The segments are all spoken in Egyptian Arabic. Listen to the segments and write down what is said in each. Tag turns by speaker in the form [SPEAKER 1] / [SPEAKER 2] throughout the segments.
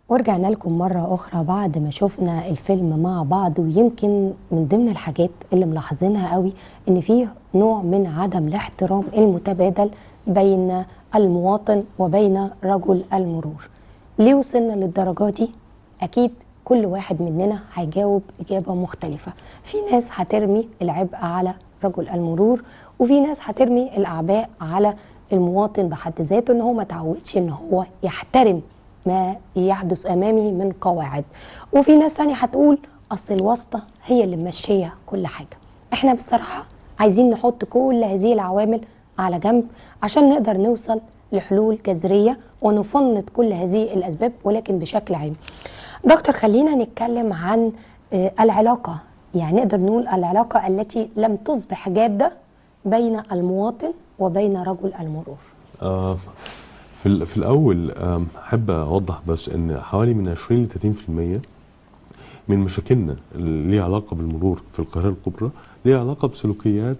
[SPEAKER 1] ورجعنا لكم مرة أخرى بعد ما شفنا الفيلم مع بعض ويمكن من ضمن الحاجات اللي ملاحظينها قوي إن فيه نوع من عدم الاحترام المتبادل بين المواطن وبين رجل المرور ليه وصلنا للدرجة دي؟ أكيد كل واحد مننا هيجاوب إجابة مختلفة في ناس هترمي العبء على رجل المرور وفي ناس هترمي الأعباء على المواطن بحد ذاته إن هو ما تعودش إن هو يحترم ما يحدث امامه من قواعد وفي ناس تانية هتقول اصل الواسطه هي اللي ممشيه كل حاجه احنا بصراحه عايزين نحط كل هذه العوامل على جنب عشان نقدر نوصل لحلول جذريه ونفند كل هذه الاسباب ولكن بشكل عام دكتور خلينا نتكلم عن آه، العلاقه يعني نقدر نقول العلاقه التي لم تصبح جاده بين المواطن وبين رجل المرور
[SPEAKER 2] آه، في ال- في الاول آم، احب اوضح بس ان حوالي من 20 ل 30% من مشاكلنا اللي ليها علاقه بالمرور في القاهره الكبرى ليها علاقه بسلوكيات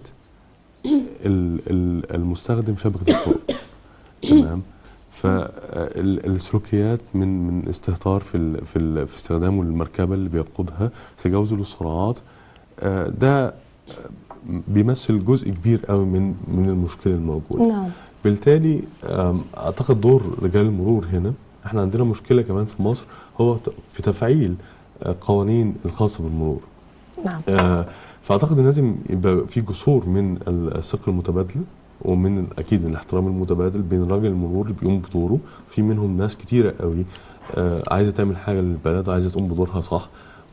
[SPEAKER 2] ال- ال- المستخدم شبكه الطرق تمام فالسلوكيات من من استهتار في ال في ال في استخدامه المركبه اللي بيقودها تجاوزه للسرعات آه، ده آه، بيمثل جزء كبير قوي من من المشكله الموجوده
[SPEAKER 1] نعم
[SPEAKER 2] بالتالي آم، اعتقد دور رجال المرور هنا احنا عندنا مشكله كمان في مصر هو ت- في تفعيل آه، قوانين الخاصه بالمرور
[SPEAKER 1] نعم
[SPEAKER 2] آه، فاعتقد ان لازم يبقى في جسور من الثقه المتبادله ومن اكيد الاحترام المتبادل بين راجل المرور اللي بيقوم بدوره في منهم ناس كتيره قوي آه، عايزه تعمل حاجه للبلد عايزه تقوم بدورها صح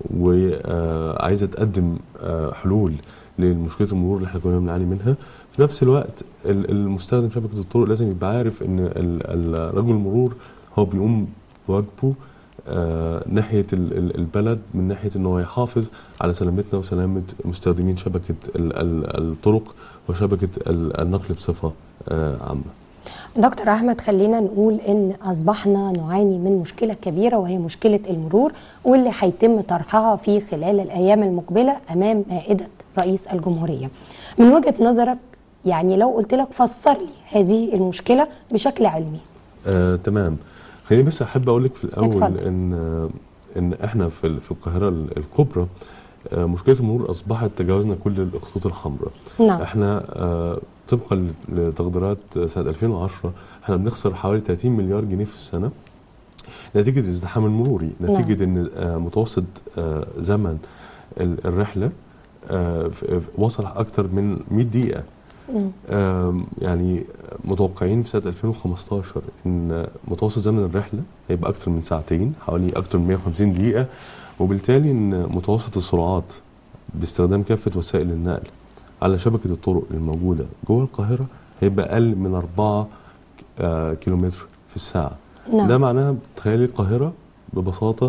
[SPEAKER 2] وعايزه تقدم آه، حلول لمشكله المرور اللي احنا كنا بنعاني منها في نفس الوقت ال- المستخدم شبكه الطرق لازم يبقى عارف ان ال- ال- رجل المرور هو بيقوم بواجبه آه، ناحيه ال- ال- البلد من ناحيه ان هو يحافظ على سلامتنا وسلامه مستخدمين شبكه ال- ال- الطرق وشبكه ال- النقل بصفه آه، عامه.
[SPEAKER 1] دكتور احمد خلينا نقول ان اصبحنا نعاني من مشكله كبيره وهي مشكله المرور واللي هيتم طرحها في خلال الايام المقبله امام مائده رئيس الجمهوريه. من وجهه نظرك يعني لو قلت لك فسر لي هذه المشكله بشكل علمي.
[SPEAKER 2] آه، تمام خليني بس احب اقول لك في الاول
[SPEAKER 1] اتفضل.
[SPEAKER 2] ان آه، ان احنا في ال- في القاهره ال- الكبرى آه، مشكله المرور اصبحت تجاوزنا كل الخطوط الحمراء
[SPEAKER 1] نعم
[SPEAKER 2] احنا آه، طبقا لتقديرات سنه 2010 احنا بنخسر حوالي 30 مليار جنيه في السنه نتيجه الازدحام المروري
[SPEAKER 1] نعم.
[SPEAKER 2] نتيجه ان آه، متوسط آه، زمن ال- الرحله آه، ف- ف- وصل اكتر من 100 دقيقه
[SPEAKER 1] مم.
[SPEAKER 2] آم، يعني متوقعين في سنة 2015 ان متوسط زمن الرحلة هيبقى اكتر من ساعتين حوالي اكتر من 150 دقيقة وبالتالي ان متوسط السرعات باستخدام كافة وسائل النقل على شبكة الطرق الموجودة جوه القاهرة هيبقى اقل من 4 آه، كيلومتر في الساعة
[SPEAKER 1] نعم
[SPEAKER 2] ده معناها تخيلي القاهرة ببساطة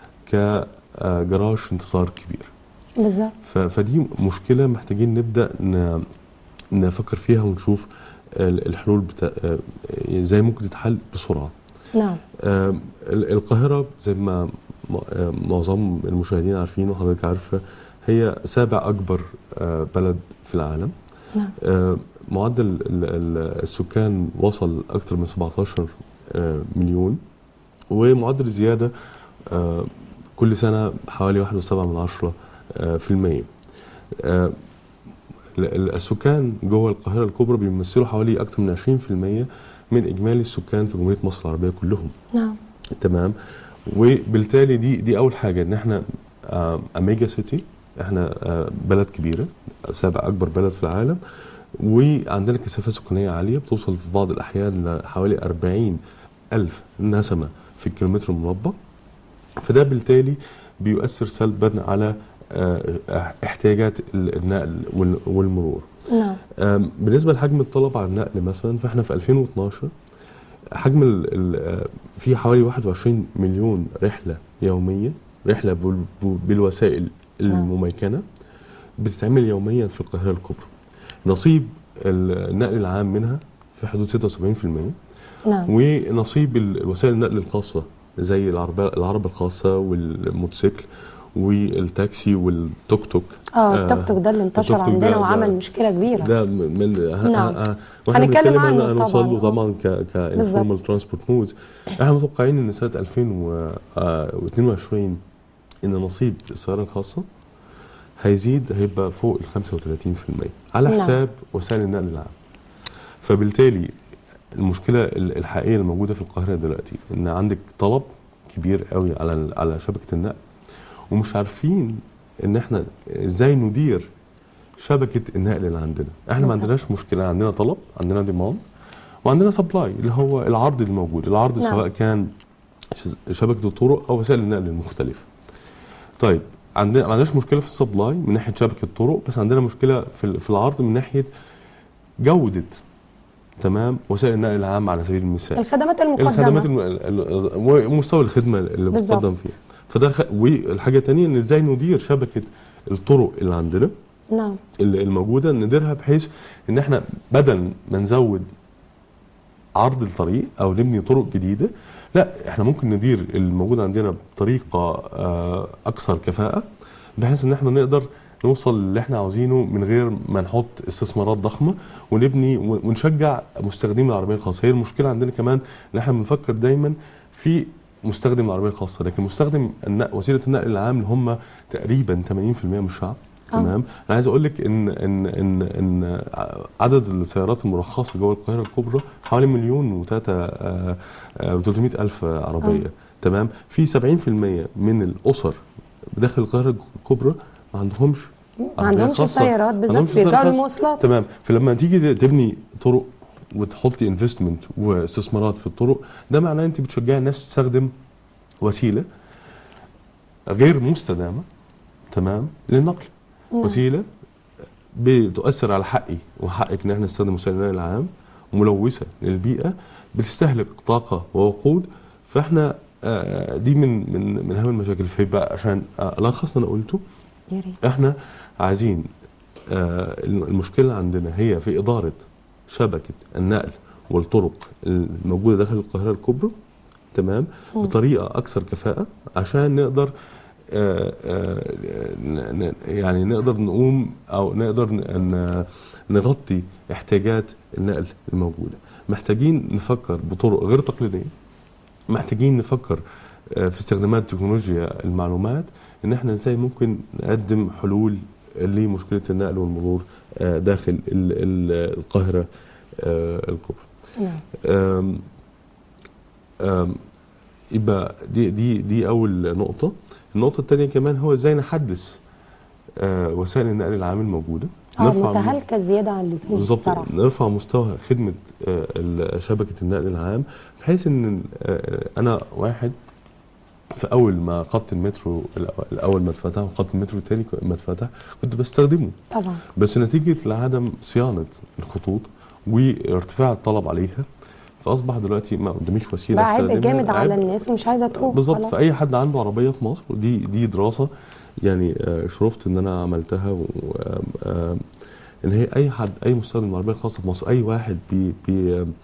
[SPEAKER 2] كجراج انتظار كبير
[SPEAKER 1] بالظبط
[SPEAKER 2] ف- فدي مشكلة محتاجين نبدأ ن- نفكر فيها ونشوف ال- الحلول بتا... آه، ازاي ممكن تتحل بسرعة
[SPEAKER 1] نعم
[SPEAKER 2] آم، ال- القاهرة زي ما م- آه، معظم المشاهدين عارفين وحضرتك عارفة هي سابع أكبر آه، بلد في العالم
[SPEAKER 1] نعم
[SPEAKER 2] آه، معدل ال- ال- السكان وصل أكثر من 17 آه، مليون ومعدل الزيادة آه، كل سنة حوالي 1.7 من عشرة آه، في المية آه، ال- ال- السكان جوه القاهرة الكبرى بيمثلوا حوالي أكثر من 20% من إجمالي السكان في جمهورية مصر العربية كلهم
[SPEAKER 1] نعم
[SPEAKER 2] تمام وبالتالي دي دي اول حاجه ان احنا اميجا سيتي احنا آه، بلد كبيره سابع اكبر بلد في العالم وعندنا كثافه سكانيه عاليه بتوصل في بعض الاحيان لحوالي 40 الف نسمه في الكيلومتر المربع فده بالتالي بيؤثر سلبا على آه، احتياجات النقل وال- والمرور
[SPEAKER 1] نعم
[SPEAKER 2] آم، بالنسبه لحجم الطلب على النقل مثلا فاحنا في 2012 حجم ال ال في حوالي 21 مليون رحله يوميا رحله بال- بالوسائل المميكنه بتتعمل يوميا في القاهره الكبرى نصيب النقل العام منها في حدود 76%
[SPEAKER 1] نعم
[SPEAKER 2] ونصيب ال- وسائل النقل الخاصه زي العربية العربة الخاصة والموتوسيكل والتاكسي والتوك توك
[SPEAKER 1] اه التوك توك ده اللي انتشر
[SPEAKER 2] التوك توك
[SPEAKER 1] عندنا
[SPEAKER 2] ده-
[SPEAKER 1] وعمل
[SPEAKER 2] ده-
[SPEAKER 1] مشكله كبيره
[SPEAKER 2] ده من ه-
[SPEAKER 1] نعم.
[SPEAKER 2] ه- ه- واحنا
[SPEAKER 1] هنتكلم
[SPEAKER 2] بنتكلم
[SPEAKER 1] عنه
[SPEAKER 2] عن هنوصل له
[SPEAKER 1] طبعاً.
[SPEAKER 2] طبعا ك كانفورمال ترانسبورت مودز احنا متوقعين ان سنه 2022 ان نصيب السياره الخاصه هيزيد هيبقى فوق ال 35% على
[SPEAKER 1] نعم.
[SPEAKER 2] حساب وسائل النقل العام فبالتالي المشكله ال- الحقيقيه اللي موجوده في القاهره دلوقتي ان عندك طلب كبير قوي على ال- على شبكه النقل ومش عارفين ان احنا ازاي ندير شبكه النقل اللي عندنا احنا ما
[SPEAKER 1] بالظبط.
[SPEAKER 2] عندناش مشكله عندنا طلب عندنا ديماند وعندنا سبلاي اللي هو العرض اللي موجود العرض
[SPEAKER 1] نعم.
[SPEAKER 2] سواء كان ش- شبكه الطرق او وسائل النقل المختلفه طيب عندنا ما عندناش مشكله في السبلاي من ناحيه شبكه الطرق بس عندنا مشكله في ال- في العرض من ناحيه جوده تمام وسائل النقل العام على سبيل المثال
[SPEAKER 1] الخدمات المقدمه
[SPEAKER 2] الخدمات الم... ال- ومستوى الخدمه اللي
[SPEAKER 1] بالظبط.
[SPEAKER 2] بتقدم فيها فده خ... والحاجه الثانيه ان ازاي ندير شبكه الطرق اللي عندنا
[SPEAKER 1] نعم
[SPEAKER 2] اللي الموجوده نديرها بحيث ان احنا بدل ما نزود عرض الطريق او نبني طرق جديده لا احنا ممكن ندير الموجود عندنا بطريقه آه، اكثر كفاءه بحيث ان احنا نقدر نوصل اللي احنا عاوزينه من غير ما نحط استثمارات ضخمه ونبني ونشجع مستخدمي العربيه الخاصه هي المشكله عندنا كمان ان احنا بنفكر دايما في مستخدم العربيه الخاصه لكن مستخدم النقل وسيله النقل العام اللي هم تقريبا 80% من الشعب
[SPEAKER 1] آه.
[SPEAKER 2] تمام انا عايز اقول لك ان ان ان ان عدد السيارات المرخصه جوه القاهره الكبرى حوالي مليون وتلاتة و 300 الف عربيه
[SPEAKER 1] آه.
[SPEAKER 2] تمام في 70% من الاسر داخل القاهره الكبرى ما عندهمش
[SPEAKER 1] ما
[SPEAKER 2] عربية
[SPEAKER 1] عندهمش
[SPEAKER 2] خاصة.
[SPEAKER 1] سيارات
[SPEAKER 2] ما
[SPEAKER 1] بالذات
[SPEAKER 2] عندهمش سيارة
[SPEAKER 1] بيرجعوا
[SPEAKER 2] خاصة.
[SPEAKER 1] للمواصلات
[SPEAKER 2] تمام فلما تيجي تبني طرق وتحطي انفستمنت واستثمارات في الطرق ده معناه انت بتشجعي الناس تستخدم وسيله غير مستدامه تمام للنقل
[SPEAKER 1] نعم.
[SPEAKER 2] وسيله بتؤثر على حقي وحقك ان احنا نستخدم وسائل النقل العام ملوثه للبيئه بتستهلك طاقه ووقود فاحنا آه، دي من من من اهم المشاكل فيبقى عشان آه، الخص اللي انا قلته
[SPEAKER 1] يا ريت
[SPEAKER 2] احنا عايزين آه، المشكله اللي عندنا هي في اداره شبكه النقل والطرق الموجوده داخل القاهره الكبرى تمام
[SPEAKER 1] مم.
[SPEAKER 2] بطريقه اكثر كفاءه عشان نقدر آه، آه، ن- ن- يعني نقدر نقوم او نقدر ن- ن- نغطي احتياجات النقل الموجوده محتاجين نفكر بطرق غير تقليديه محتاجين نفكر آه، في استخدامات تكنولوجيا المعلومات ان احنا ازاي ممكن نقدم حلول لمشكله النقل والمرور آه، داخل ال- ال- القاهره آه، الكبرى
[SPEAKER 1] نعم
[SPEAKER 2] آم، آم، يبقى دي دي دي اول نقطه النقطه الثانيه كمان هو ازاي نحدث آه، وسائل النقل العام الموجوده
[SPEAKER 1] اه
[SPEAKER 2] نرفع من-
[SPEAKER 1] متهالكه زياده عن اللزوم
[SPEAKER 2] بالظبط
[SPEAKER 1] الصراحه
[SPEAKER 2] نرفع مستوى خدمه آه، ال- شبكه النقل العام بحيث ان آه، انا واحد في اول ما خط المترو الأو- الاول ما اتفتح وخط المترو الثاني ما اتفتح كنت بستخدمه
[SPEAKER 1] طبعا
[SPEAKER 2] بس نتيجه لعدم صيانه الخطوط وارتفاع الطلب عليها فاصبح دلوقتي ما قداميش وسيله
[SPEAKER 1] بقى عبء
[SPEAKER 2] أستخدمها.
[SPEAKER 1] جامد على
[SPEAKER 2] عبء.
[SPEAKER 1] الناس ومش عايزه تروح
[SPEAKER 2] بالظبط
[SPEAKER 1] خلاص.
[SPEAKER 2] فاي حد عنده عربيه في مصر ودي دي دراسه يعني آه، شرفت ان انا عملتها و آم، آم، ان هي اي حد اي مستخدم عربيه خاصه في مصر اي واحد بي بي آم،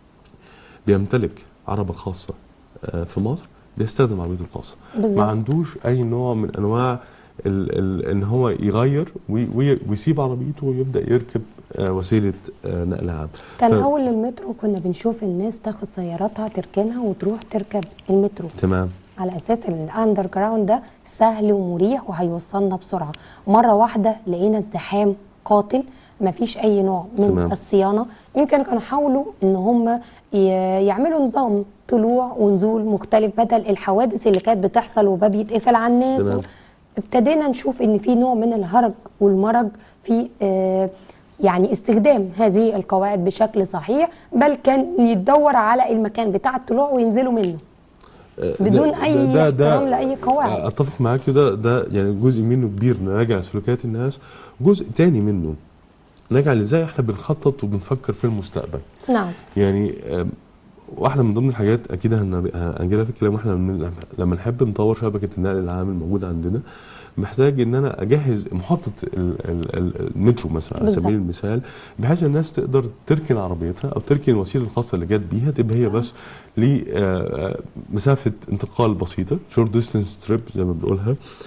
[SPEAKER 2] بيمتلك عربه خاصه آه، في مصر بيستخدم عربيته الخاصه ما
[SPEAKER 1] بالظبط
[SPEAKER 2] عندوش اي نوع من انواع ال ال ان هو يغير وي- وي- ويسيب عربيته ويبدا يركب آه، وسيله آه، نقل عام
[SPEAKER 1] كان
[SPEAKER 2] ف-
[SPEAKER 1] اول المترو كنا بنشوف الناس تاخد سياراتها تركنها وتروح تركب المترو
[SPEAKER 2] تمام
[SPEAKER 1] على اساس ان الاندر جراوند ده سهل ومريح وهيوصلنا بسرعه مره واحده لقينا ازدحام قاتل مفيش اي نوع من
[SPEAKER 2] تمام.
[SPEAKER 1] الصيانه يمكن كانوا حاولوا ان هم ي- يعملوا نظام طلوع ونزول مختلف بدل الحوادث اللي كانت بتحصل وباب يتقفل على الناس
[SPEAKER 2] تمام.
[SPEAKER 1] و... ابتدينا نشوف ان في نوع من الهرج والمرج في آه، يعني استخدام هذه القواعد بشكل صحيح بل كان يتدور على المكان بتاع الطلوع وينزلوا منه
[SPEAKER 2] آه،
[SPEAKER 1] بدون
[SPEAKER 2] ده-
[SPEAKER 1] أي
[SPEAKER 2] ده- ده-
[SPEAKER 1] احترام لأي قواعد.
[SPEAKER 2] آه، اتفق معاك ده ده يعني جزء منه كبير نراجع سلوكيات الناس جزء تاني منه نرجع ازاي احنا بنخطط وبنفكر في المستقبل
[SPEAKER 1] نعم
[SPEAKER 2] يعني آم، واحده من ضمن الحاجات اكيد هن- هنجيلها في الكلام واحنا لما- لما نحب نطور شبكه النقل العام الموجوده عندنا محتاج ان انا اجهز محطه ال- ال- ال- المترو مثلا على
[SPEAKER 1] بالظبط.
[SPEAKER 2] سبيل المثال بحيث الناس تقدر تركن عربيتها او تركن الوسيله الخاصه اللي جت بيها تبقى هي بس لمسافه انتقال بسيطه شورت ديستنس تريب زي ما بنقولها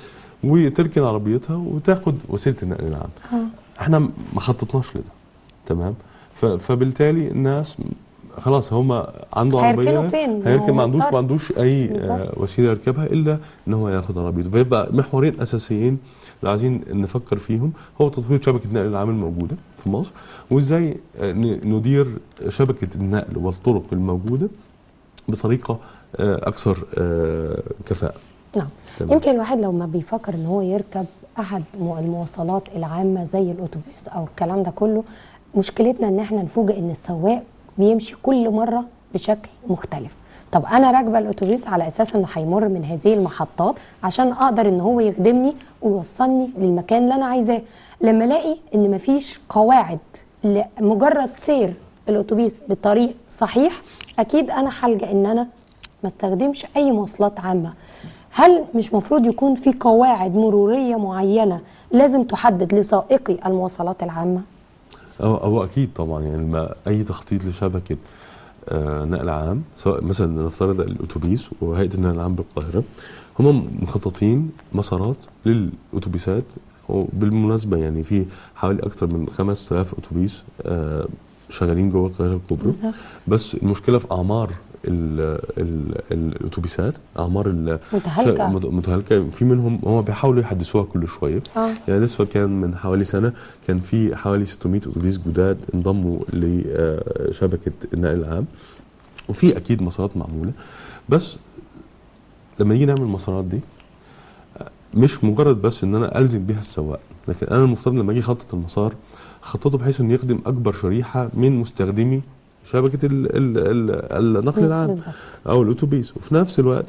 [SPEAKER 2] وتركن عربيتها وتاخد وسيله النقل العام
[SPEAKER 1] اه
[SPEAKER 2] احنا ما خططناش لده تمام ف- فبالتالي الناس خلاص هم عنده
[SPEAKER 1] هيركنوا
[SPEAKER 2] عربيه
[SPEAKER 1] فين؟ ما
[SPEAKER 2] هيركن
[SPEAKER 1] هو
[SPEAKER 2] ما عندوش
[SPEAKER 1] مضطر.
[SPEAKER 2] ما عندوش اي
[SPEAKER 1] بالظبط.
[SPEAKER 2] آه، وسيله يركبها الا ان هو ياخد عربيته فيبقى محورين اساسيين اللي عايزين نفكر فيهم هو تطوير شبكه النقل العام الموجوده في مصر وازاي آه، ن- ندير شبكه النقل والطرق الموجوده بطريقه آه، اكثر آه، كفاءه
[SPEAKER 1] نعم
[SPEAKER 2] تمام.
[SPEAKER 1] يمكن الواحد لو ما بيفكر ان هو يركب احد مو- المواصلات العامه زي الاتوبيس او الكلام ده كله مشكلتنا ان احنا نفوجئ ان السواق بيمشي كل مره بشكل مختلف طب انا راكبه الاتوبيس على اساس انه هيمر من هذه المحطات عشان اقدر ان هو يخدمني ويوصلني للمكان اللي انا عايزاه لما الاقي ان مفيش قواعد لمجرد سير الاتوبيس بطريق صحيح اكيد انا هلجا ان انا ما استخدمش اي مواصلات عامه هل مش مفروض يكون في قواعد مروريه معينه لازم تحدد لسائقي المواصلات العامه
[SPEAKER 2] هو هو اكيد طبعا يعني ما اي تخطيط لشبكه آه، نقل عام سواء مثلا نفترض الاتوبيس وهيئه النقل العام بالقاهره هم مخططين مسارات للاتوبيسات وبالمناسبه يعني في حوالي اكثر من 5000 اتوبيس آه، شغالين جوه القاهره الكبرى
[SPEAKER 1] بالظبط
[SPEAKER 2] بس المشكله في اعمار ال ال ال الاتوبيسات اعمار ال-
[SPEAKER 1] متهالكة.
[SPEAKER 2] مت- متهالكه في منهم هم بيحاولوا يحدثوها كل شويه
[SPEAKER 1] اه
[SPEAKER 2] يعني لسه كان من حوالي سنة كان في حوالي 600 أتوبيس جداد انضموا لشبكة النقل العام وفي أكيد مسارات معمولة بس لما نيجي نعمل المسارات دي آه، مش مجرد بس ان انا الزم بيها السواق لكن انا المفترض لما اجي اخطط المسار اخططه بحيث انه يخدم اكبر شريحه من مستخدمي شبكه ال ال ال النقل العام
[SPEAKER 1] بالظبط
[SPEAKER 2] او الاتوبيس وفي نفس الوقت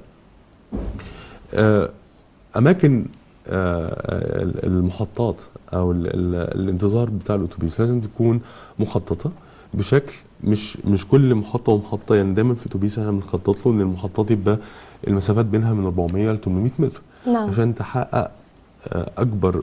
[SPEAKER 2] آه، اماكن آه، ال- المحطات او ال- ال- الانتظار بتاع الاتوبيس لازم تكون مخططه بشكل مش مش كل محطه ومحطه يعني دايما في اتوبيس احنا بنخطط له ان المحطات يبقى المسافات بينها من 400 ل 800 متر
[SPEAKER 1] نعم
[SPEAKER 2] عشان تحقق آه، اكبر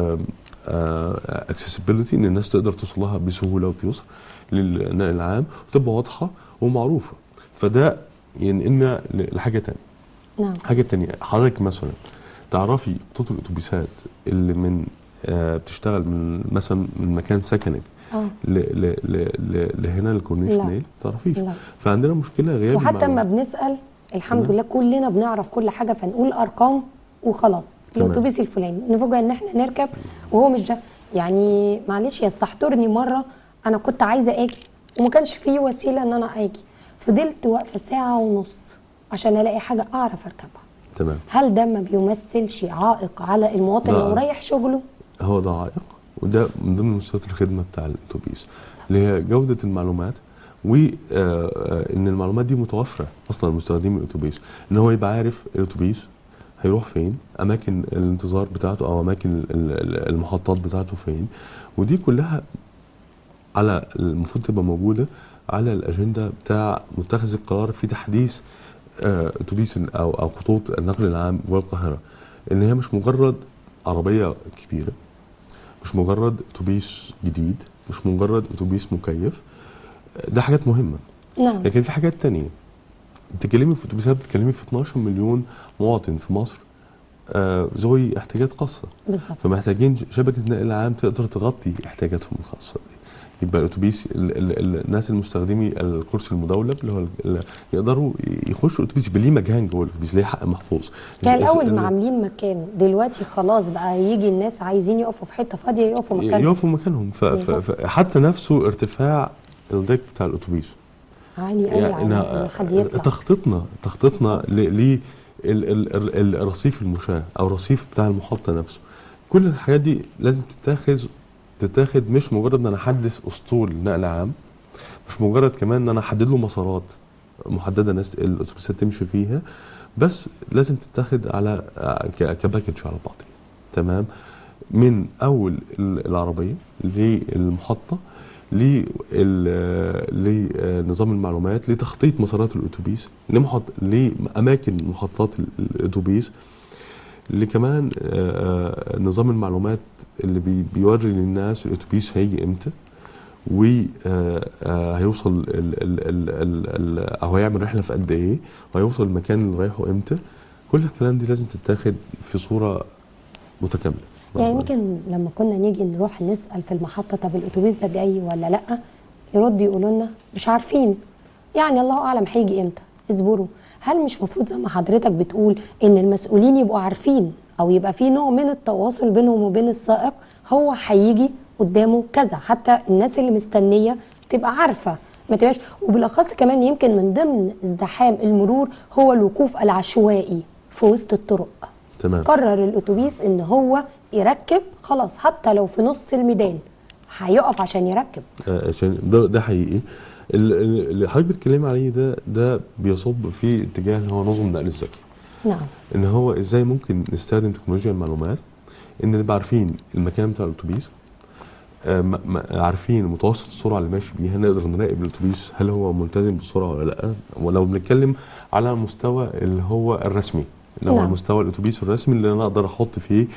[SPEAKER 2] اكسسبيلتي ان الناس تقدر توصل لها بسهوله وبيسر للنقل العام وتبقى واضحه ومعروفه فده ينقلنا لحاجه تانية
[SPEAKER 1] نعم
[SPEAKER 2] حاجه تانية حضرتك مثلا تعرفي خطوط الاتوبيسات اللي من آه، بتشتغل من مثلا من مكان سكنك
[SPEAKER 1] اه
[SPEAKER 2] ل ل ل ل لهنا الكورنيش
[SPEAKER 1] لا.
[SPEAKER 2] نيل تعرفيش
[SPEAKER 1] لا
[SPEAKER 2] فعندنا مشكله غياب
[SPEAKER 1] وحتى اما
[SPEAKER 2] المعلومات.
[SPEAKER 1] بنسال الحمد
[SPEAKER 2] تمام.
[SPEAKER 1] لله كلنا بنعرف كل حاجه فنقول ارقام وخلاص
[SPEAKER 2] تمام.
[SPEAKER 1] الاتوبيس الفلاني نفوجئ ان احنا نركب وهو مش ده يعني معلش يستحضرني مره انا كنت عايزه اجي وما كانش فيه وسيله ان انا اجي فضلت واقفه ساعه ونص عشان الاقي حاجه اعرف اركبها
[SPEAKER 2] تمام
[SPEAKER 1] هل ده ما بيمثلش عائق على المواطن
[SPEAKER 2] لا.
[SPEAKER 1] لو رايح شغله
[SPEAKER 2] هو ده عائق وده من ضمن مستويات الخدمه بتاع الاتوبيس اللي هي جوده المعلومات وان المعلومات دي متوفره اصلا لمستخدمي الاتوبيس ان هو يبقى عارف الاتوبيس هيروح فين اماكن الانتظار بتاعته او اماكن ال- ال- المحطات بتاعته فين ودي كلها على المفروض تبقى موجوده على الاجنده بتاع متخذ القرار في تحديث آه، اتوبيس او او خطوط النقل العام جوه القاهره ان هي مش مجرد عربيه كبيره مش مجرد اتوبيس جديد مش مجرد اتوبيس مكيف ده حاجات مهمه
[SPEAKER 1] نعم
[SPEAKER 2] لكن في حاجات تانية بتتكلمي في اتوبيسات بتتكلمي في 12 مليون مواطن في مصر آه، ذوي احتياجات خاصه
[SPEAKER 1] بالظبط
[SPEAKER 2] فمحتاجين شبكه نقل عام تقدر تغطي احتياجاتهم الخاصه دي يبقى الاتوبيس ال ال ال الناس المستخدمي الكرسي المدولب اللي هو ال- ال- يقدروا يخشوا الاتوبيس يبقى ليه مكان جوه الاتوبيس ليه حق محفوظ
[SPEAKER 1] كان
[SPEAKER 2] ال-
[SPEAKER 1] الاول
[SPEAKER 2] ال-
[SPEAKER 1] ما عاملين مكانه دلوقتي خلاص بقى يجي الناس عايزين يقفوا في حته فاضيه يقفوا مكانهم
[SPEAKER 2] يقفوا مكانهم ف- ف- ف- حتى نفسه ارتفاع الديك بتاع الاتوبيس
[SPEAKER 1] عالي قوي على
[SPEAKER 2] إنها-
[SPEAKER 1] ان حد يطلع
[SPEAKER 2] تخطيطنا تخطيطنا ل ل- ال- ال- ال- الرصيف المشاة او الرصيف بتاع المحطه نفسه كل الحاجات دي لازم تتاخذ تتاخد مش مجرد ان انا احدث اسطول نقل عام مش مجرد كمان ان انا احدد له مسارات محدده ناس الاتوبيسات تمشي فيها بس لازم تتاخد على ك- كباكج على بعضها تمام من اول ال- العربيه للمحطه لل- لنظام المعلومات لتخطيط مسارات الاتوبيس لمحط لاماكن محطات ال- الاتوبيس لكمان آه، آه، نظام المعلومات اللي بي- بيوري للناس الاتوبيس هيجي امتى وهيوصل ال ال ال ال ال او هيعمل رحله في قد ايه وهيوصل المكان اللي رايحه امتى كل الكلام دي لازم تتاخد في صوره متكامله
[SPEAKER 1] يعني يمكن لما كنا نيجي نروح نسال في المحطه طب الاتوبيس ده جاي ولا لا يرد يقولوا لنا مش عارفين يعني الله اعلم هيجي امتى اصبروا هل مش مفروض زي ما حضرتك بتقول ان المسؤولين يبقوا عارفين او يبقى في نوع من التواصل بينهم وبين السائق هو هيجي قدامه كذا حتى الناس اللي مستنيه تبقى عارفه ما تبقاش وبالاخص كمان يمكن من ضمن ازدحام المرور هو الوقوف العشوائي في وسط الطرق
[SPEAKER 2] تمام
[SPEAKER 1] قرر الاتوبيس ان هو يركب خلاص حتى لو في نص الميدان هيقف عشان يركب
[SPEAKER 2] آه، عشان ده ده حقيقي ال- ال- اللي حضرتك بتتكلمي عليه ده ده بيصب في اتجاه اللي هو نظم النقل الذكي
[SPEAKER 1] نعم
[SPEAKER 2] ان هو ازاي ممكن نستخدم تكنولوجيا المعلومات ان نبقى عارفين المكان بتاع الاتوبيس آه، م- م- عارفين متوسط السرعه اللي ماشي بيها نقدر نراقب الاتوبيس هل هو ملتزم بالسرعه ولا لا ولو بنتكلم على مستوى اللي هو الرسمي اللي هو
[SPEAKER 1] نعم.
[SPEAKER 2] المستوى الاتوبيس الرسمي اللي انا اقدر احط فيه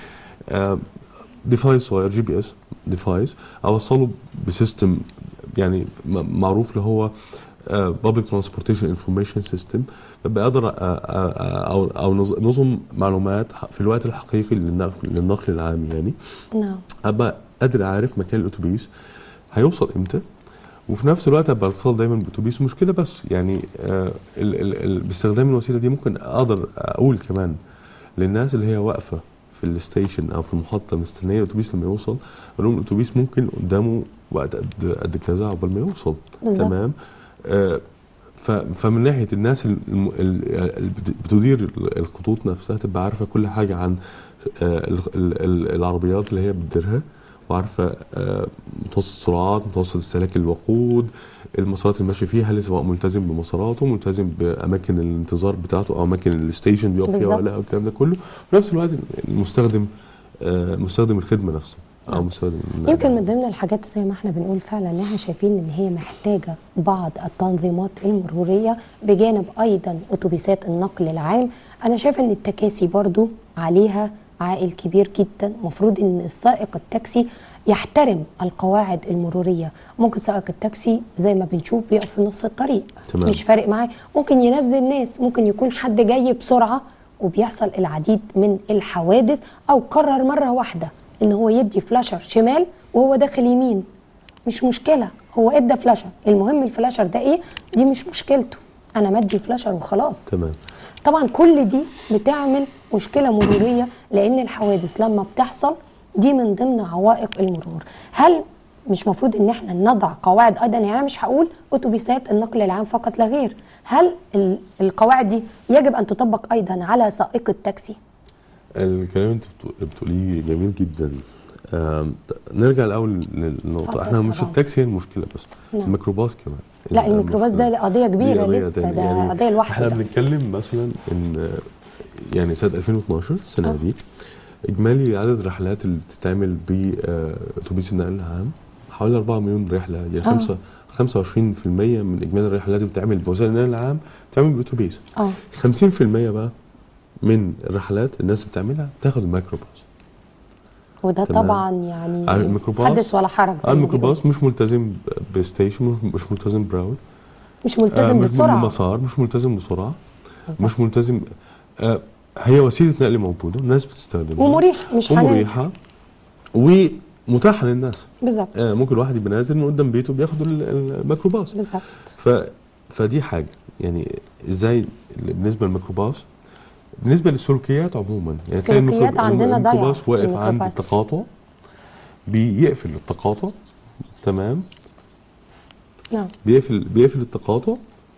[SPEAKER 2] ديفايس صغير جي بي اس ديفايس اوصله بسيستم يعني م- معروف اللي هو بابليك ترانسبورتيشن انفورميشن سيستم ببقى اقدر أ- أ- أ- او او نظ- نظم معلومات ح- في الوقت الحقيقي للنقل للنقل العام يعني
[SPEAKER 1] نعم
[SPEAKER 2] ابقى قادر اعرف مكان الاتوبيس هيوصل امتى وفي نفس الوقت ابقى اتصال دايما بالاتوبيس مش كده بس يعني آه ال ال ال باستخدام الوسيله دي ممكن اقدر اقول كمان للناس اللي هي واقفه في الستيشن او في المحطه مستنيه الاتوبيس لما يوصل اقول لهم الاتوبيس ممكن قدامه وقت قد قد كذا عقبال ما يوصل
[SPEAKER 1] بالظبط.
[SPEAKER 2] تمام آه ف- فمن ناحيه الناس الم- ال- اللي بت- بتدير الخطوط نفسها تبقى عارفه كل حاجه عن آه، ال- ال- ال- العربيات اللي هي بتديرها وعارفه آه، متوسط السرعات متوسط استهلاك الوقود المسارات اللي ماشي فيها هل سواء ملتزم بمساراته ملتزم باماكن الانتظار بتاعته او اماكن الستيشن بيقف فيها ولا لا والكلام ده كله وفي نفس الوقت المستخدم آه، مستخدم الخدمه نفسه او مستخدم
[SPEAKER 1] يمكن من ضمن الحاجات زي ما احنا بنقول فعلا ان احنا شايفين ان هي محتاجه بعض التنظيمات المروريه بجانب ايضا اتوبيسات النقل العام انا شايفه ان التكاسي برضو عليها عائل كبير جدا المفروض ان السائق التاكسي يحترم القواعد المروريه ممكن سائق التاكسي زي ما بنشوف بيقف في نص الطريق
[SPEAKER 2] تمام.
[SPEAKER 1] مش فارق معاه ممكن ينزل ناس ممكن يكون حد جاي بسرعه وبيحصل العديد من الحوادث او قرر مره واحده ان هو يدي فلاشر شمال وهو داخل يمين مش مشكله هو ادى فلاشر المهم الفلاشر ده ايه دي مش مشكلته انا مدي فلاشر وخلاص
[SPEAKER 2] تمام
[SPEAKER 1] طبعا كل دي بتعمل مشكله مروريه لان الحوادث لما بتحصل دي من ضمن عوائق المرور هل مش مفروض ان احنا نضع قواعد ايضا يعني انا مش هقول اتوبيسات النقل العام فقط لا غير هل ال- القواعد دي يجب ان تطبق ايضا على سائق التاكسي
[SPEAKER 2] الكلام اللي انت بتقو- بتقوليه جميل جدا آم، ت- نرجع الاول للنقطه
[SPEAKER 1] اتفضل
[SPEAKER 2] احنا مش
[SPEAKER 1] طبعا.
[SPEAKER 2] التاكسي هي المشكله بس
[SPEAKER 1] نعم.
[SPEAKER 2] الميكروباص كمان
[SPEAKER 1] لا الميكروباص ده
[SPEAKER 2] المشكلة.
[SPEAKER 1] قضيه
[SPEAKER 2] دي
[SPEAKER 1] كبيره
[SPEAKER 2] قضية
[SPEAKER 1] لسه
[SPEAKER 2] تانية.
[SPEAKER 1] ده
[SPEAKER 2] يعني
[SPEAKER 1] قضيه لوحده
[SPEAKER 2] احنا
[SPEAKER 1] ده.
[SPEAKER 2] بنتكلم مثلا ان يعني سنه 2012 السنه
[SPEAKER 1] آه.
[SPEAKER 2] دي اجمالي عدد الرحلات اللي بتتعمل باتوبيس النقل العام حوالي 4 مليون رحله يعني
[SPEAKER 1] آه.
[SPEAKER 2] خمسة 25% من اجمالي الرحلات اللي بتتعمل بوسائل النقل العام بتتعمل باتوبيس
[SPEAKER 1] اه
[SPEAKER 2] 50% بقى من الرحلات الناس بتعملها تاخد الميكروباص
[SPEAKER 1] وده
[SPEAKER 2] تمام.
[SPEAKER 1] طبعا يعني
[SPEAKER 2] على الميكروباص-
[SPEAKER 1] حدث ولا حرج زي
[SPEAKER 2] اه
[SPEAKER 1] ما
[SPEAKER 2] الميكروباص
[SPEAKER 1] بيقولوا.
[SPEAKER 2] مش ملتزم ب- بستيشن مش- مش ملتزم براوت
[SPEAKER 1] مش
[SPEAKER 2] آه
[SPEAKER 1] ملتزم
[SPEAKER 2] مش
[SPEAKER 1] بالسرعه
[SPEAKER 2] بالمسار مش ملتزم بسرعه
[SPEAKER 1] بالظبط.
[SPEAKER 2] مش ملتزم آه هي وسيله نقل موجوده الناس بتستخدمها
[SPEAKER 1] ومريح مش هننكر
[SPEAKER 2] ومريحه ومتاحه للناس
[SPEAKER 1] بالظبط
[SPEAKER 2] آه ممكن الواحد يبقى نازل من قدام بيته بياخد ال- الميكروباص
[SPEAKER 1] بالظبط
[SPEAKER 2] ف فدي حاجه يعني ازاي بالنسبه للميكروباص بالنسبه للسلوكيات عموما يعني تلاقي الميكرو-
[SPEAKER 1] السلوكيات عندنا ضايعة
[SPEAKER 2] الميكروباص
[SPEAKER 1] في
[SPEAKER 2] واقف عند
[SPEAKER 1] الميكروباص.
[SPEAKER 2] التقاطع بيقفل التقاطع تمام
[SPEAKER 1] نعم
[SPEAKER 2] بيقفل بيقفل التقاطع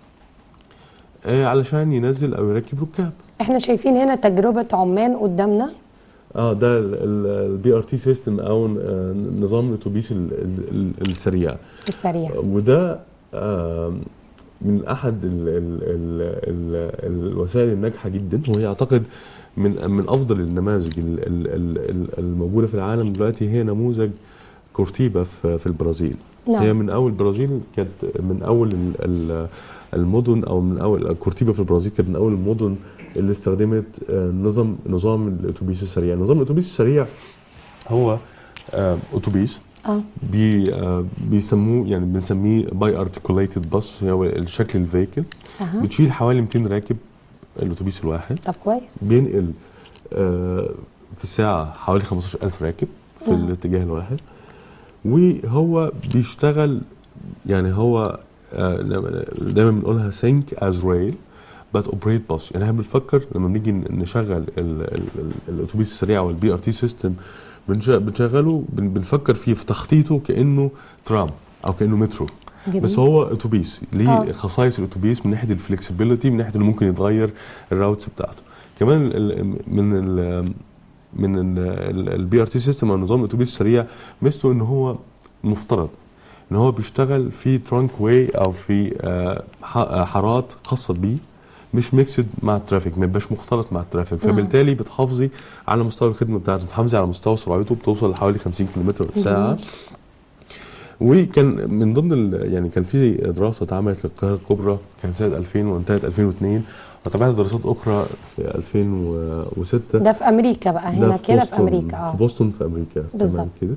[SPEAKER 2] آه علشان ينزل او يركب ركاب
[SPEAKER 1] احنا شايفين هنا تجربه عمان قدامنا
[SPEAKER 2] اه ده البي ار تي سيستم او آه، نظام الاتوبيس ال- ال- ال- السريع
[SPEAKER 1] السريع
[SPEAKER 2] وده آه، من احد ال ال ال ال الوسائل الناجحه جدا وهي اعتقد من من افضل النماذج ال- ال- ال- ال- الموجوده في العالم دلوقتي هي نموذج كورتيبا في في البرازيل
[SPEAKER 1] نعم.
[SPEAKER 2] هي من اول البرازيل كانت من اول ال- ال- المدن او من اول كورتيبا في البرازيل كانت من اول المدن اللي استخدمت آه، نظام نظام الاتوبيس السريع نظام الاتوبيس السريع هو آه، اتوبيس
[SPEAKER 1] اه
[SPEAKER 2] بي آه، بيسموه يعني بنسميه باي ارتكوليتد باص هو الشكل الفيكل
[SPEAKER 1] اها
[SPEAKER 2] بتشيل حوالي 200 راكب الاتوبيس الواحد
[SPEAKER 1] طب كويس
[SPEAKER 2] بينقل آه، في الساعه حوالي 15000 راكب في
[SPEAKER 1] نعم.
[SPEAKER 2] الاتجاه الواحد وهو بيشتغل يعني هو آه، دايما بنقولها think as rail but operate bus يعني احنا بنفكر لما بنيجي نشغل ال- ال- ال- الاتوبيس السريع والبي ار تي سيستم بنشغله بن- بنفكر فيه في تخطيطه كانه ترام او كانه مترو
[SPEAKER 1] جميل.
[SPEAKER 2] بس هو اتوبيس ليه
[SPEAKER 1] آه.
[SPEAKER 2] خصائص الاتوبيس من ناحيه الفلكسبيليتي من ناحيه انه ممكن يتغير الراوتس بتاعته كمان ال- ال- من ال من البي ار تي سيستم او نظام الاتوبيس السريع ميزته ان هو مفترض ان هو بيشتغل في ترانك واي او في آه، ح- آه، حارات خاصه بيه مش ميكسد مع الترافيك ما يبقاش مختلط مع الترافيك
[SPEAKER 1] نعم.
[SPEAKER 2] فبالتالي بتحافظي على مستوى الخدمه بتاعته بتحافظي على مستوى سرعته بتوصل لحوالي 50 كم في الساعه
[SPEAKER 1] جميل.
[SPEAKER 2] وكان من ضمن ال- يعني كان في دراسه اتعملت للقاهره الكبرى كانت سنه 2000 وانتهت 2002 وتابعت دراسات اخرى في 2006
[SPEAKER 1] ده في امريكا بقى
[SPEAKER 2] ده
[SPEAKER 1] هنا
[SPEAKER 2] في
[SPEAKER 1] كده في
[SPEAKER 2] بوسطن-
[SPEAKER 1] امريكا
[SPEAKER 2] في
[SPEAKER 1] اه
[SPEAKER 2] بوسطن في امريكا
[SPEAKER 1] بالظبط.
[SPEAKER 2] تمام كده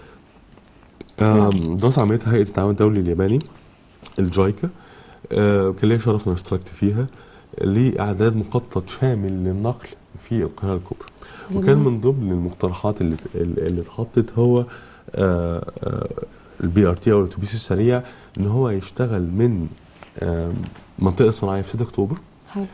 [SPEAKER 2] آم، دراسه عملتها هيئه التعاون الدولي الياباني الجايكا آه، كان ليا شرف ان اشتركت فيها لاعداد مخطط شامل للنقل في القاهره الكبرى وكان
[SPEAKER 1] جميل.
[SPEAKER 2] من ضمن المقترحات اللي اللي اتحطت هو البي ار تي او الاتوبيس السريع ان هو يشتغل من آم، منطقه صناعيه في 6 اكتوبر
[SPEAKER 1] حلو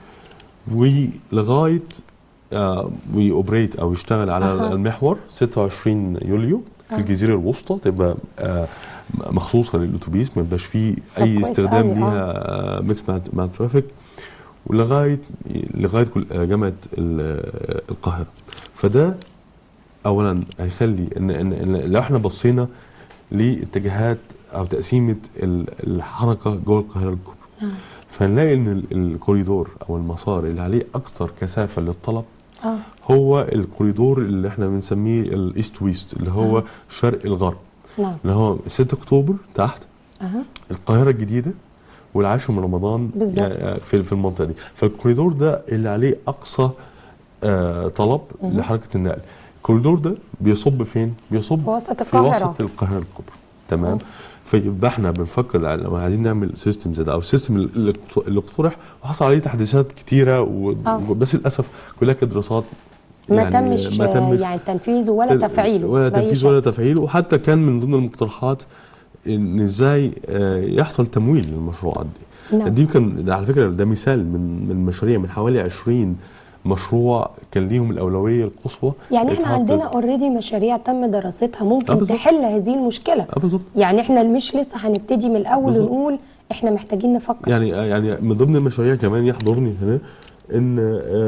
[SPEAKER 2] ولغايه آه، ويوبريت او يشتغل على
[SPEAKER 1] أها.
[SPEAKER 2] المحور 26 يوليو في
[SPEAKER 1] آه.
[SPEAKER 2] الجزيره الوسطى تبقى آه، مخصوصه للاتوبيس ما يبقاش فيه اي
[SPEAKER 1] كويس
[SPEAKER 2] استخدام
[SPEAKER 1] أوي، آه.
[SPEAKER 2] ليها آه، ميكس مع مع الترافيك ولغايه لغايه كل- آه، جامعه ال- آه، القاهره فده اولا هيخلي ان ان إن لو احنا بصينا لاتجاهات او تقسيمه ال- الحركه جوه القاهره الكبرى
[SPEAKER 1] آه.
[SPEAKER 2] فنلاقي ان ال- الكوريدور او المسار اللي عليه اكثر كثافه للطلب
[SPEAKER 1] اه
[SPEAKER 2] هو الكوريدور اللي احنا بنسميه الايست ويست اللي هو
[SPEAKER 1] آه.
[SPEAKER 2] شرق الغرب
[SPEAKER 1] نعم
[SPEAKER 2] اللي هو 6 اكتوبر تحت
[SPEAKER 1] اها
[SPEAKER 2] القاهره الجديده والعاشر من رمضان
[SPEAKER 1] بالظبط.
[SPEAKER 2] يعني في في المنطقه دي فالكوريدور ده اللي عليه اقصى آه طلب
[SPEAKER 1] مهم.
[SPEAKER 2] لحركه النقل الكوريدور ده بيصب فين بيصب
[SPEAKER 1] في وسط
[SPEAKER 2] في
[SPEAKER 1] القاهرة.
[SPEAKER 2] وسط القاهره الكبرى تمام
[SPEAKER 1] آه.
[SPEAKER 2] فيبقى احنا بنفكر على- لو عايزين نعمل سيستم زي ده او السيستم اللي اقت- اللي اقترح وحصل عليه تحديثات كتيره و...
[SPEAKER 1] آه.
[SPEAKER 2] بس للاسف كلها كانت دراسات
[SPEAKER 1] ما تمش
[SPEAKER 2] ما تمش
[SPEAKER 1] يعني تنفيذه ولا
[SPEAKER 2] تل-
[SPEAKER 1] تفعيله
[SPEAKER 2] ولا
[SPEAKER 1] بأي
[SPEAKER 2] تنفيذ
[SPEAKER 1] شكل.
[SPEAKER 2] ولا تفعيل وحتى كان من ضمن المقترحات ان ازاي آه، يحصل تمويل للمشروعات دي
[SPEAKER 1] نعم.
[SPEAKER 2] دي كان ده على فكره ده مثال من من مشاريع من حوالي 20 مشروع كان ليهم الاولويه القصوى
[SPEAKER 1] يعني احنا
[SPEAKER 2] اتحطت-
[SPEAKER 1] عندنا اوريدي مشاريع تم دراستها
[SPEAKER 2] آه،
[SPEAKER 1] ممكن
[SPEAKER 2] بالظبط.
[SPEAKER 1] تحل هذه المشكله
[SPEAKER 2] اه بالظبط
[SPEAKER 1] يعني احنا مش لسه هنبتدي من الاول
[SPEAKER 2] بالظبط.
[SPEAKER 1] ونقول احنا محتاجين نفكر
[SPEAKER 2] يعني يعني من ضمن المشاريع كمان يحضرني هنا ان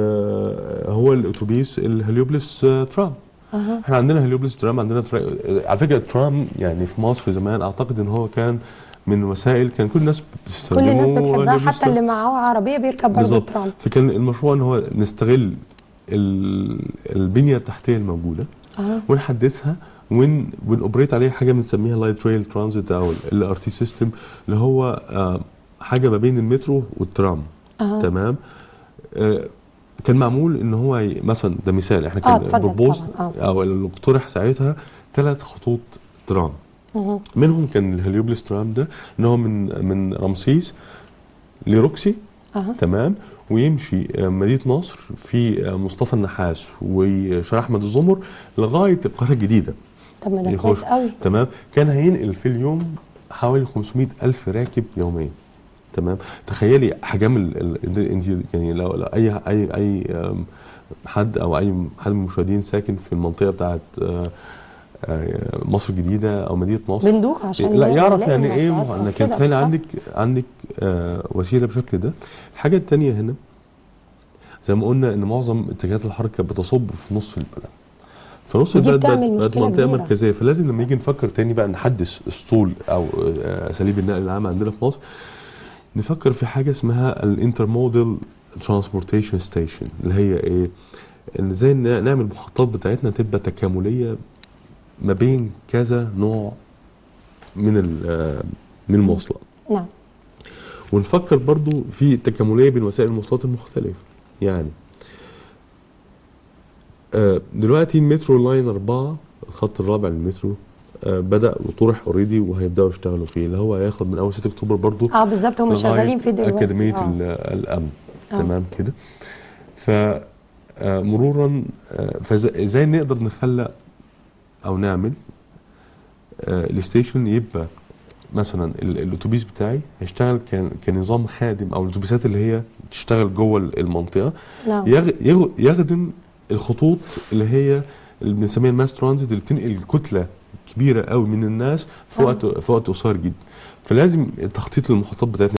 [SPEAKER 2] آه، هو الاتوبيس الهليوبلس آه، ترام
[SPEAKER 1] اها
[SPEAKER 2] احنا عندنا هليوبلس ترام عندنا ترا... على فكره الترام يعني في مصر زمان اعتقد ان هو كان من وسائل كان كل الناس
[SPEAKER 1] كل
[SPEAKER 2] بتستخدمه
[SPEAKER 1] الناس بتحبها
[SPEAKER 2] هليوبلس
[SPEAKER 1] حتى اللي معاه عربيه بيركب برضه
[SPEAKER 2] بالظبط
[SPEAKER 1] ترام
[SPEAKER 2] فكان المشروع ان هو نستغل ال... البنيه التحتيه الموجوده
[SPEAKER 1] اها
[SPEAKER 2] ونحدثها ون ونوبريت عليها حاجه بنسميها لايت ريل ترانزيت او ال ار تي سيستم اللي هو آه، حاجه ما بين المترو والترام
[SPEAKER 1] اها
[SPEAKER 2] تمام آه، كان معمول ان هو ي- مثلا ده مثال احنا
[SPEAKER 1] آه،
[SPEAKER 2] كان
[SPEAKER 1] اتفضل
[SPEAKER 2] بروبوست
[SPEAKER 1] طبعاً،
[SPEAKER 2] او اللي اقترح ساعتها ثلاث خطوط ترام
[SPEAKER 1] مهم.
[SPEAKER 2] منهم كان الهليوبلس ترام ده ان هو من من رمسيس لروكسي
[SPEAKER 1] اها
[SPEAKER 2] تمام ويمشي آه، مدينه نصر في آه، مصطفى النحاس وشارع احمد الزمر لغايه القاهره الجديده
[SPEAKER 1] طب ما ده
[SPEAKER 2] يخش.
[SPEAKER 1] كويس قوي
[SPEAKER 2] تمام كان هينقل في اليوم حوالي 500 الف راكب يوميا تمام تخيلي احجام ال- ال- ال- انت يعني لو لو اي اي اي آم، حد او اي حد من المشاهدين ساكن في المنطقه بتاعت آه، آه، مصر الجديده او مدينه نصر
[SPEAKER 1] بندوق عشان
[SPEAKER 2] لا يعرف
[SPEAKER 1] نلاقي
[SPEAKER 2] يعني ايه
[SPEAKER 1] المواصلات
[SPEAKER 2] انك
[SPEAKER 1] كده
[SPEAKER 2] تخيل
[SPEAKER 1] بالظبط.
[SPEAKER 2] عندك عندك آه، وسيله بالشكل ده الحاجه الثانيه هنا زي ما قلنا ان معظم اتجاهات الحركه بتصب في نص البلد فنص
[SPEAKER 1] ودي
[SPEAKER 2] البلد
[SPEAKER 1] بتعمل
[SPEAKER 2] بقت بقت
[SPEAKER 1] مشكلة
[SPEAKER 2] منطقه
[SPEAKER 1] كبيرة.
[SPEAKER 2] مركزيه فلازم لما نيجي نفكر تاني بقى نحدث اسطول او آه، اساليب النقل العام عندنا في مصر نفكر في حاجه اسمها الانترمودال ترانسبورتيشن ستيشن اللي هي ايه ان ازاي ن- نعمل المخططات بتاعتنا تبقى تكامليه ما بين كذا نوع من ال- آه، من المواصلات
[SPEAKER 1] نعم
[SPEAKER 2] ونفكر برضو في التكاملية بين وسائل المواصلات المختلفة يعني آه، دلوقتي المترو لاين 4 الخط الرابع للمترو آه، بدأ وطرح اوريدي وهيبدأوا يشتغلوا فيه اللي هو هياخد من أول 6 أكتوبر برضو
[SPEAKER 1] اه بالظبط هم
[SPEAKER 2] لغاية
[SPEAKER 1] شغالين فيه دلوقتي
[SPEAKER 2] أكاديمية
[SPEAKER 1] آه.
[SPEAKER 2] ال- الأمن
[SPEAKER 1] آه.
[SPEAKER 2] تمام كده ف آه، مرورا آه، فازاي نقدر نخلق او نعمل آه، الستيشن يبقى مثلا ال- الاتوبيس بتاعي هيشتغل كان- كنظام خادم او الاتوبيسات اللي هي تشتغل جوه المنطقه
[SPEAKER 1] نعم
[SPEAKER 2] يغ- يغ- يخدم الخطوط اللي هي اللي بنسميها الماس ترانزيت اللي بتنقل كتله كبيره قوي من الناس في
[SPEAKER 1] آه.
[SPEAKER 2] وقت في وقت قصير جدا فلازم التخطيط للمحطات بتاعتنا